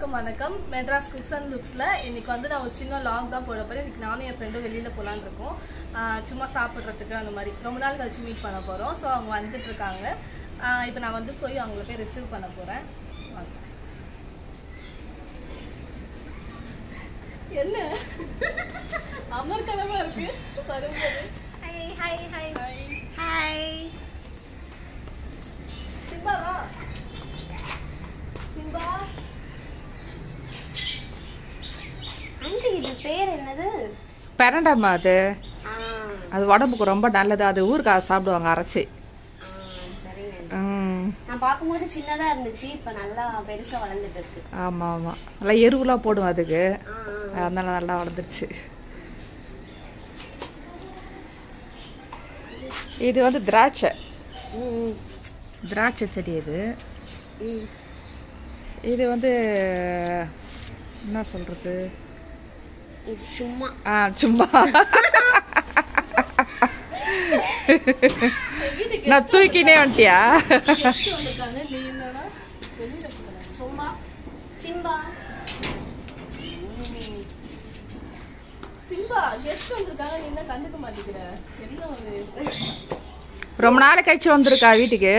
எல்லாருக்கும் வணக்கம் Madras cooks and லுக்ஸில் இன்னைக்கு வந்து நான் ஒரு சின்ன லாங் தான் போட போகிறேன் இன்னைக்கு நானும் என் ஃப்ரெண்டும் வெளியில் போகலான்னு இருக்கோம் ஆஹ் சும்மா சாப்பிட்றதுக்கு அந்த மாதிரி ரொம்ப நாள் கழிச்சு மீட் பண்ண போகிறோம் ஸோ அவங்க வந்துட்டு இருக்காங்க இப்போ நான் வந்து போய் அவங்கள போய் ரிசீவ் பண்ண போகிறேன் என்ன அமர்கலமா இருக்கு வரும்போது hi hi hi Hi. Hi Simba வா சிம்பா ஆண்டி இது பேர் என்னது பெரண்டம்மா அது ஆ அது உடம்புக்கு ரொம்ப நல்லது அது ஊருக்காக சாப்பிடுவாங்க அரைச்சி ஆ, சரிங்க ம் நான் பார்க்கும்போது சின்னதா இருந்துச்சு இப்ப நல்லா பெருசா வளர்ந்துட்டு இருக்கு ஆமாம் ஆமாம் நல்லா எருவுலாம் போடும் அதுக்கு ஆ, ஆ. அதனால நல்லா வளர்ந்துருச்சு இது வந்து திராட்சை ம், திராட்சை செடி இது ம். இது வந்து என்ன சொல்கிறது இது சும்மா ஆ சும்மா நான் தூக்கினே வந்துட்டியா கெஸ்ட் வந்திருக்காங்க நீ என்னன்னா வெளியில போகலாம் சும்மா சிம்பா சிம்பா கெஸ்ட் வந்திருக்காங்க நீ என்ன கண்டுக்க மாட்டேங்கிற என்ன ஒரு ரொம்ப நாள் கழிச்சு வந்திருக்கா வீட்டுக்கு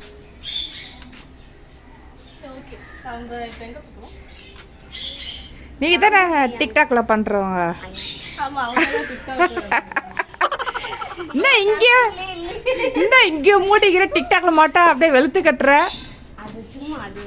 சரி ஓகே அவங்க இப்போ எங்க போகிறோம் நீங்க தானே டிக்டாக்ல பண்றவங்க ஆமா அவங்க தான் டிக்டாக் என்ன இங்க என்ன இங்க மூடிக்கிற டிக்டாக்ல மாட்டா அப்படியே வெளுத்து கட்டுற அது சும்மா அது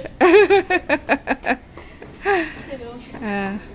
சரி ஓகே ஆ.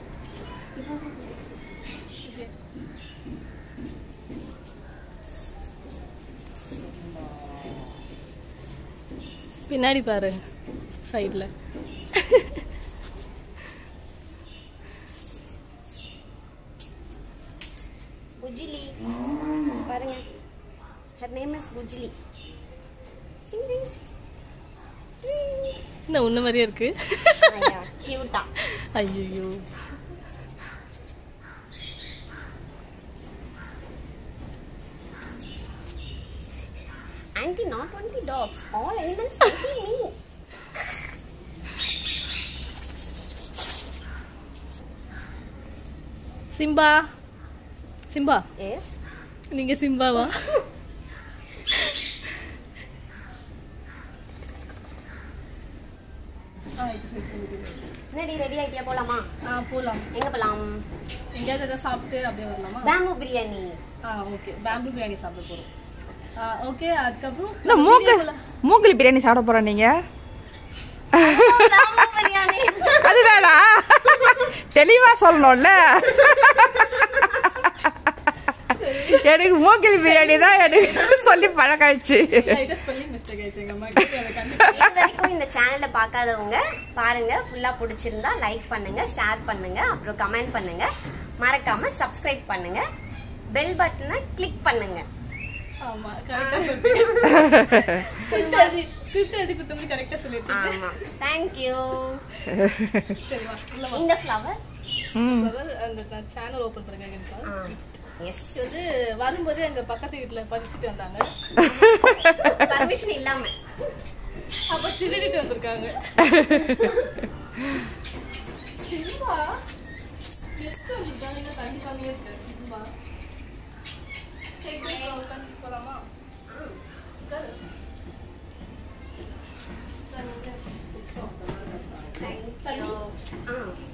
பின்னாடி பாரு சைடுல புஜிலி பாருங்க ஹர் நேம் இஸ் புஜிலி என்ன உன்ன மாதிரியே இருக்கு கியூட்டா ஐயோ Auntie, not only dogs, all animals including me. Simba Simba Yes. நீங்க சிம்பாவா ஆ, இப்ப சரி, சரி, சரி. ரெடி ரெடி ஆயிட்டியா போலாமா ஆ போலாம் எங்க போலாம் எங்கேயாவது எதாவது சாப்பிட்டு அப்படியே வரலாமா பேம்பு பிரியாணி ஆ ஓகே பேம்பு பிரியாணி சாப்பிட போறோம் ஆ ஓகே அதுக்கப்புறம் என்ன மூக்கு மூங்கில் பிரியாணி சாப்பிட போற நீங்க பேம்பு பிரியாணி அதுதானா தெளிவா சொல்லணும்ல எனக்கு மூங்கில் பிரியாணி தான் எனக்கு சொல்லி பழக்காயிடுச்சு லைட்டா ஸ்பெல்லிங் மிஸ்டேக் ஆயிடுச்சு எங்க அம்மாக்கு அதை கண்டு இது வரைக்கும் இந்த சேனலை பார்க்காதவங்க பாருங்க ஃபுல்லா பிடிச்சிருந்தா லைக் பண்ணுங்க ஷேர் பண்ணுங்க அப்புறம் கமெண்ட் பண்ணுங்க மறக்காம சப்ஸ்கிரைப் பண்ணுங்க பெல் பட்டனை கிளிக் பண்ணுங்க ஆமா கரெக்டா சொல்லிட்டீங்க ஸ்கிரிப்ட் எழுதி ஸ்கிரிப்ட் எழுதி கொடுத்தோம்னு கரெக்டா சொல்லிட்டீங்க ஆமா தேங்க்யூ சரி வா உள்ள வா இந்த ஃப்ளவர் ம் Flower, அந்த சேனல் ஓபன் பண்ணுங்க எனக்கு எஸ் இது வந்து வரும்போது எங்க பக்கத்து வீட்டுல பறிச்சுட்டு வந்தாங்க பர்மிஷன் இல்லாம அப்ப திருடிட்டு வந்திருக்காங்க சிம்பா எதுக்கு வந்திருக்காங்க இந்த தண்ணி கம்மியா இருக்கு சிம்பா சரி, போய் உட்காந்து போலாமா உட்காரு. தேங்க்யூ ஆ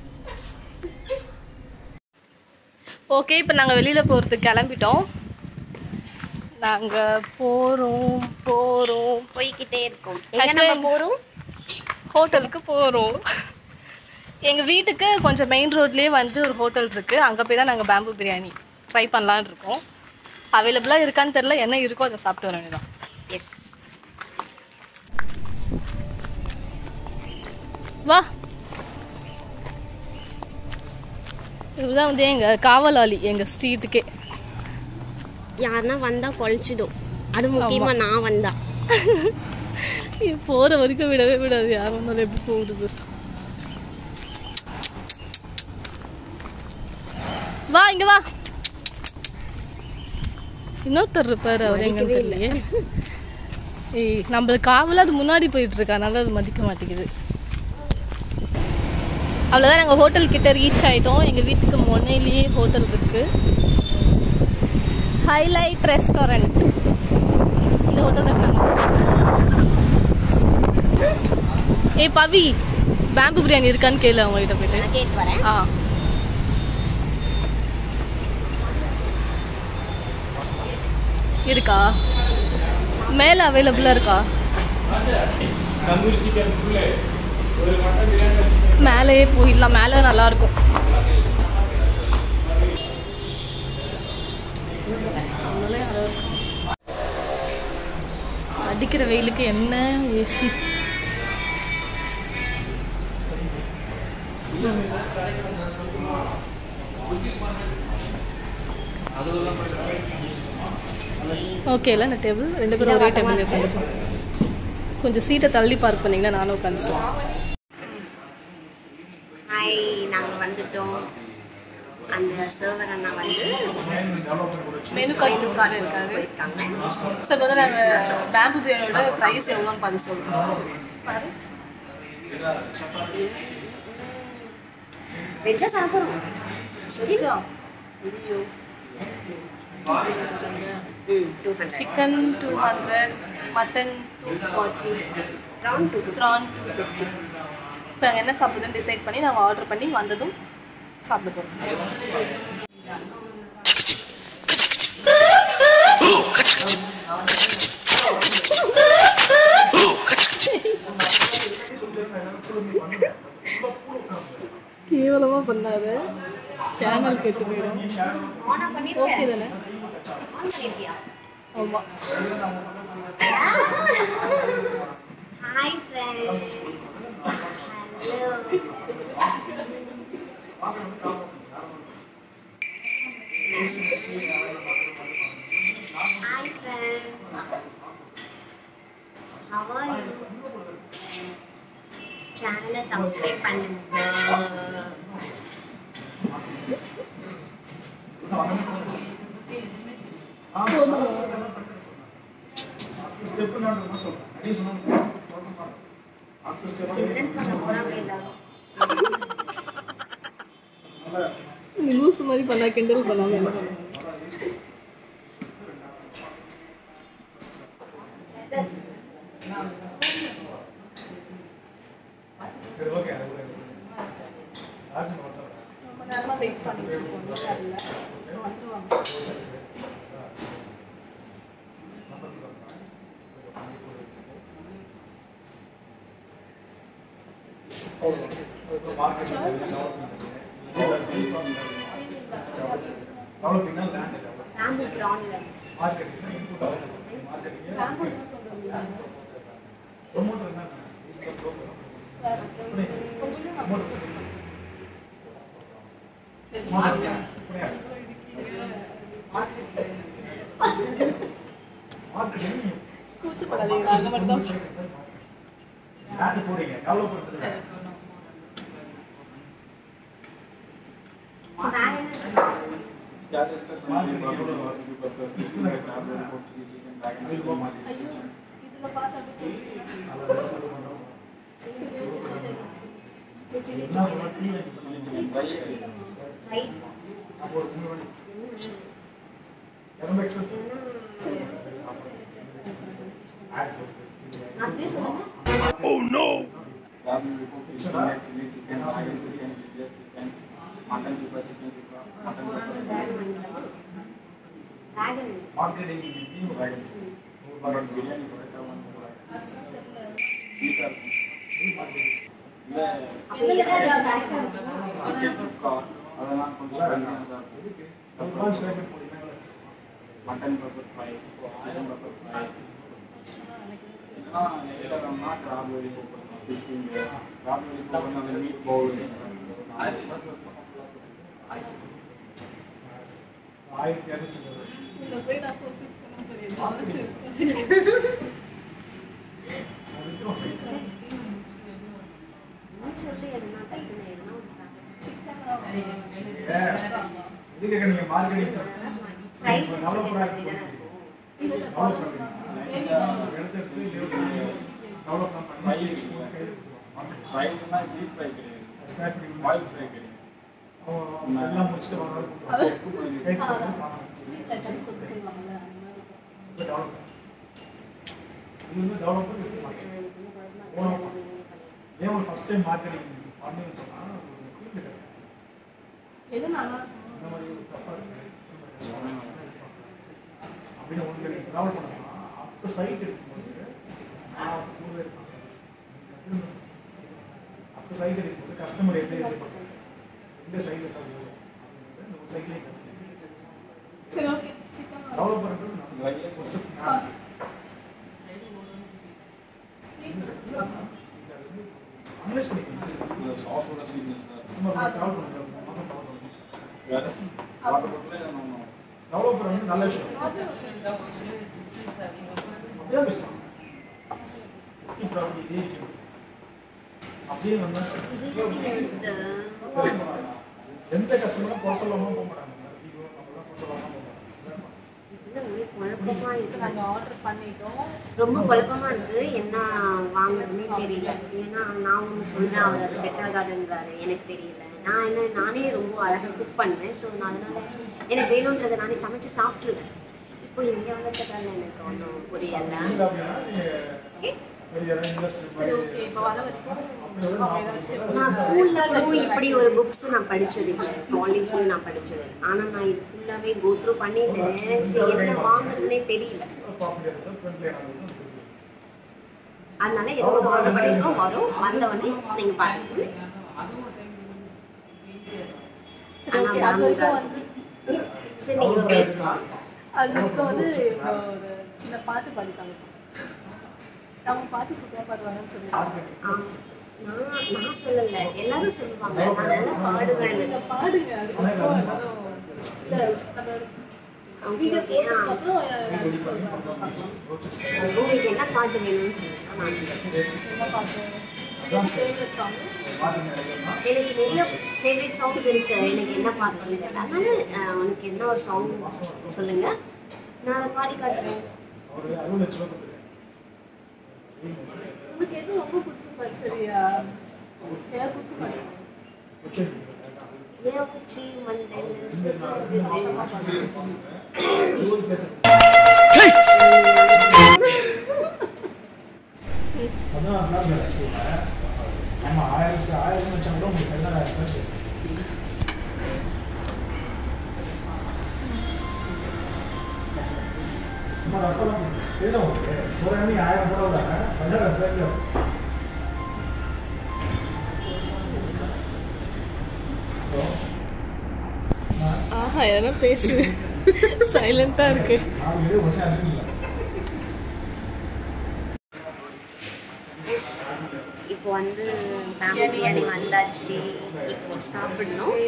ஓகே இப்போ நாங்கள் வெளியில் போகிறதுக்கு கிளம்பிட்டோம் நாங்கள் போகிறோம் போகிறோம் போய்கிட்டே இருக்கும் எங்க Actually, நம்ம போறோம் ஹோட்டலுக்கு போகிறோம் எங்கள் வீட்டுக்கு கொஞ்சம் மெயின் ரோட்லேயே வந்து ஒரு ஹோட்டல் இருக்குது அங்கே போய் தான் நாங்கள் பேம்பு பிரியாணி ட்ரை பண்ணலான்னு இருக்கோம் அவைலபிளாக இருக்கான்னு தெரில என்ன இருக்கோ அதை சாப்பிட்டு வர வேண்டியதான் எஸ் வா இதுதான் வந்து எங்கள் காவலாளி எங்கள் ஸ்ட்ரீட்டுக்கே யாருன்னா வந்தா கொலைச்சிடும் அது முக்கியமா நான் வந்தா போகிற வரைக்கும் விடவே விடாது யாரும் வந்தாலும் எப்படி போகுது வா இங்க வா இன்னொருத்தர் இருப்பாரு அவர் எங்க மதிக்கவே இல்ல. தெரியலையே ஏய் நம்மளுக்கு காவல அது முன்னாடி போயிட்டு இருக்கா அதனால அது மதிக்க மாட்டேங்குது அவ்வளோதான் நாங்கள் ஹோட்டல் கிட்ட ரீச் ஆகிட்டோம் எங்கள் வீட்டுக்கு முன்னையிலேயே ஹோட்டல் இருக்கு ஹைலைட் ரெஸ்டாரண்ட் இந்த ஹோட்டல் இருக்காங்க ஏய் பவி பேம்பு பிரியாணி இருக்கான்னு கேளு அவங்க கிட்ட போயிட்டு நான் கேட்டு வரேன் ஆ இருக்கா மேலே அவைலபிளாக இருக்கா மேலேயே போயிடலாம் மேலே நல்லா இருக்கும் அவங்களே அழகா இருக்கும். அடிக்கிற வெயிலுக்கு என்ன ஏசி ஓகேல இந்த டேபிள் ரெண்டு பேரும் ஒரே டேபிள் உட்காந்துக்கலாம் கொஞ்சம் சீட்டை தள்ளி பார்க் பண்ணிங்கன்னா நானும் உட்காந்துக்கலாம் ஹாய் நாங்கள் வந்துட்டோம் அந்த சர்வர் அண்ணா வந்து மெனு மெனு கார்டு கொடுக்க போயிருக்காங்க ஸோ இப்போ வந்து நாங்கள் பேம்பு பிரியாணியோட ப்ரைஸ் எவ்வளோன்னு பார்த்து சொல்லுவோம் பாரு வெஜ்ஜா சாப்பிட்றோம் வெஜ்ஜா? ம் two hundred chicken two hundred mutton two forty prawn two fifty prawn two fifty இப்போ நாங்கள் என்ன சாப்பிடுதுன்னு டிசைட் பண்ணி நாங்கள் ஆர்டர் பண்ணி வந்ததும் சாப்பிட போகிறோம் கேவலமாக பண்ணாத சேனல் கெட்டு போயிடும் ஆனா பண்ணிருக்கேன் ஓகே தானே ஆன் பண்ணிருக்கியா ஆமாம் hi friends hello hi friends how are you சேனலை சப்ஸ்கிரைப் பண்ணுங்க கிண்டல் பண்ண போறாங்க எல்லாரும் நீ லூஸ் மாதிரி பண்ணா கிண்டல் பண்ணாமல் என்ன பண்ணுவோம் ரொம்ப நேரமாக வெயிட் பண்ணிட்டு இருக்கோம் தெரியல வந்துருவாங்க ராம்பு கிரவுண்ட்ல கூச்சப்படாதீங்க அந்த மட்டும் தான் வேற என்ன இதில் பார்த்தா ரைட் அப்படியே சொல்லுங்க dragon mutton pepper fry chicken pepper fry இதெல்லாம் எடுக்கிறோம்னா கிராப் வெளி ஃபிஷ் ஃபிங்கர் கிராப் வெளி போகணும் அந்த மீட் பவுல் இதில் போய் நான் ஃபோக்கஸ் பண்ண முடியாது நீ சொல்லு எதுனா டக்குன்னு எதுனா ஒரு இதுக்கு நீங்க மார்க்கெட்டிங் ஃப்ரைட் சிக்கன் அப்படி தானே இருக்கும் ஃப்ரைட்னா டீப் ஃப்ரை கிடையாது ஸ்னாப் பண்ணி ஆயில் ஃப்ரை கிடைக்கும் அவன் எல்லாம் முடிச்சுட்டு வர கொக்கு மாதிரி கைட் பண்ணி காசு வீட்டில் கறி கொண்டு செய்வாங்கல்ல அந்த மாதிரி இருக்கும். டெவலப் இது வந்து டெவலப் பண்ணி ஏன் ஒரு ஃபர்ஸ்ட் டைம் மார்க்கெட்டிங் பண்ணணும்னு சொன்னா ஒரு ஃபீல்டு கிடையாது எது நல்லா இருக்கும் இந்த மாதிரி ஒரு தப்பாக அப்படின்னு ஒன்று நீங்கள் ட்ராவல் பண்ணலாம் அந்த சைட் இருக்கும்போது நான் கூடவே இருப்பாங்க அந்த சைட் இருக்கும்போது கஸ்டமர் எப்படி எதிர்பார்ப்பாங்க எந்த சைடில் தருவோம் அப்படிங்கிறது இந்த சைட்லேயே சரி ஓகே சிக்கன் டெவலப் பண்ணுறது நம்ம ஃபஸ்ட்டு சாஸ் அனலைஸ் பண்ணிக்கலாம் இந்த சாஸோட ஸ்வீட்னஸ் தான் கஸ்டமர் ட்ராவல் பண்ணுறது மாதம் டெவலப் பண்ணுறது வேற வாட்டர் பாட்டிலே நம்ம டெவலப்பர் வந்து நல்ல விஷயம் அப்படியே பேசலாம் இப்போ அப்படி இதே இருக்கு. அப்படியே வந்து எந்த கஸ்டமரும் குறை சொல்லாம போக மாட்டாங்க ஐயோ நம்மளாம் குறை சொல்லாம போக மாட்டாங்க குழப்பமா இருக்கு நாங்கள் ஆர்டர் பண்ணிட்டோம் ரொம்ப குழப்பமா இருக்கு என்ன வாங்குறதுனே தெரியல ஏன்னா நான் ஒன்று சொல்றேன் அவர் அது செட் ஆகாதுன்றாரு எனக்கு தெரியல நான் என்ன நானே ரொம்ப அழகாக குக் பண்ணுவேன் ஸோ நான் அதனால எனக்கு வேணுன்றதை நானே சமைச்சு சாப்பிட்ருவேன் இப்போ இங்கே வந்ததுக்காக எனக்கு ஒன்றும் புரியல இல்லை அப்படின்னா நீங்கள் பெரிய இண்டஸ்ட்ரி சரி ஓகே இப்போ வர வரைக்கும் அவங்க ஏதாச்சும் நான் ஸ்கூல்லும் இப்படி ஒரு புக்ஸ் நான் படிச்சது இல்லை காலேஜ்லயும் நான் படிச்சது ஆனா நான் இது ஃபுல்லாவே கோ த்ரூ பண்ணிட்டேன் இது என்ன வாங்குறதுனே தெரியல பாப்புலர் ஃப்ரெண்ட்லி ஆனது அதனால ஏதோ ஒரு ஆர்டர் பண்ணிருக்கோம் வரும் வந்தவொடனே நீங்க பாருங்க சரி ஓகே அது வரைக்கும் வந்து சரி நீங்க பேசுங்க அது வரைக்கும் வந்து இப்போ ஒரு சின்ன பாட்டு பாடிட்டாங்க அவங்க பாட்டு சூப்பராக பாடுவாங்கன்னு சொல்லியிருக்காங்க ஆ, நான் நான் சொல்லல எல்லாரும் சொல்லுவாங்க நான் நல்லா பாடுவேன் நீங்க பாடுங்க அதுக்கப்புறம் எல்லாரும் இல்ல, நம்ம ஓகே வீடியோ ஓகே ஆ போட்டதுக்கப்புறம் எல்லாரும் சொல்றாங்க பார்க்கலாம். உங்களுக்கு என்ன பாட்டு வேணும்னு சொல்லுங்க நான் என்ன பாட்டு ஃபேவரட் சாங் எனக்கு நிறைய ஃபேவரட் சாங்ஸ் இருக்கு எனக்கு என்ன பாட்டு தெரியல அதனால அஹ், உனக்கு என்ன ஒரு சாங் சொல்லுங்க நான் அதை பாடி காட்டுறேன் ஒரு அறுபது லட்ச ரூபா கொடுத்துருக்கேன் உங்களுக்கு எது ரொம்ப பிடிச்ச பாட்டு சரியா ஏதாவது குத்து பாடுங்க வச்சிருக்கேன் ஏன் உச்சி மண்டையில் சுடுகுது. அதான் அதான் சார் நம்ம ஆயிரம் ஆயிரம் வச்சா கூட உங்களுக்கு பதினாறாயிரம் ரூபாய் சரி. சும்மா ரஃபெல்லாம் தெரியும் உங்களுக்கு ஒரு அண்ணி ஆயிரம் கூட விடாங்க பதினாறாயிரம் ரூபாய்க்கு ஆஹா எதனா பேசு சைலண்டா இருக்கு நாலு பேர் ஒன்றே அதிகம் Yes. இப்போ வந்து ஃபேமிலி பிரியாணி வந்தாச்சு இப்போ சாப்பிடணும்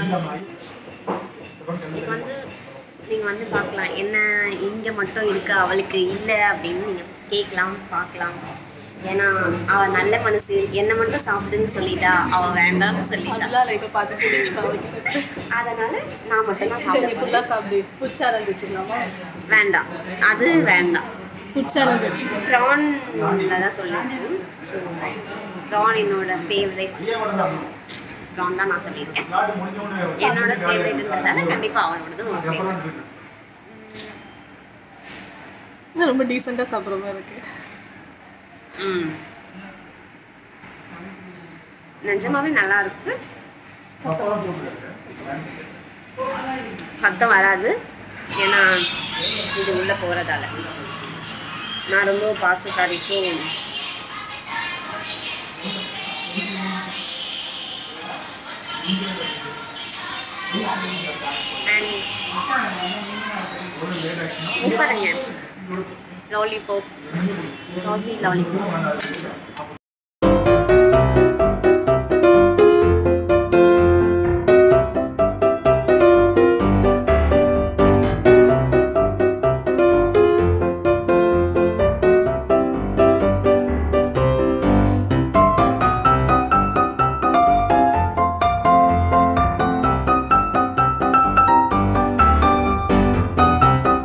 இப்போ வந்து நீங்கள் வந்து பார்க்கலாம் என்ன இங்கே மட்டும் இருக்கு அவளுக்கு இல்லை அப்படின்னு நீங்கள் கேட்கலாம் பார்க்கலாம் ஏன்னா அவள் நல்ல மனசு என்னை மட்டும் சாப்பிடுன்னு சொல்லிட்டா அவள் வேண்டாம்னு சொல்லிட்டா அதெல்லாம் இல்லை இப்போ பார்த்துட்டு நீங்கள் அதனால நான் மட்டும் தான் சரி சாப்பிட ஃபுல்லாக சாப்பிடு ஃபுட் சேலஞ்ச் வச்சுக்கலாமா வேண்டாம் அது வேண்டாம் ஃபுட் சேலஞ்ச் வச்சுக்கலாம் ப்ரான்ல தான் சொல்லியிருக்கேன் ஸோ ப்ரான் என்னோட ஃபேவரட் ஸோ ப்ரான் தான் நான் சொல்லியிருக்கேன் நாட்டு முடிஞ்சவொடனே என்னோட ஃபேவரட்ன்றதால கண்டிப்பாக அவனோடது ஒரு ஃபேவரட் இன்னும் ரொம்ப டீசெண்டாக சாப்பிட்ற மாதிரி இருக்கு ம் நிஜமாவே நல்லா இருக்கு சத்தம் வராது ஏன்னா இது உள்ளே போகிறதால நான் ரொம்ப பாசக்காரி ஸோ அண்ட் பாருங்க லாலிபாப் சாசி லாலிபாப்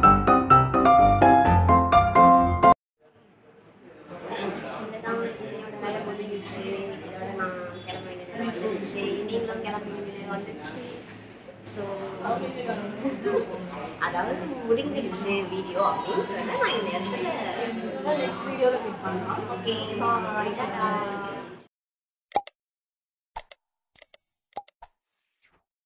இதுதான் என்னோட வந்துருச்சு நீங்களும் கிளம்புனீங்க வந்துருச்சு ஸோ அதாவது முடிஞ்சிருச்சு வீடியோ அப்படின்றத நான் இந்த இடத்துல நெக்ஸ்ட் வீடியோவில் மீட் பண்ணலாம் ஓகே பாய் டாடா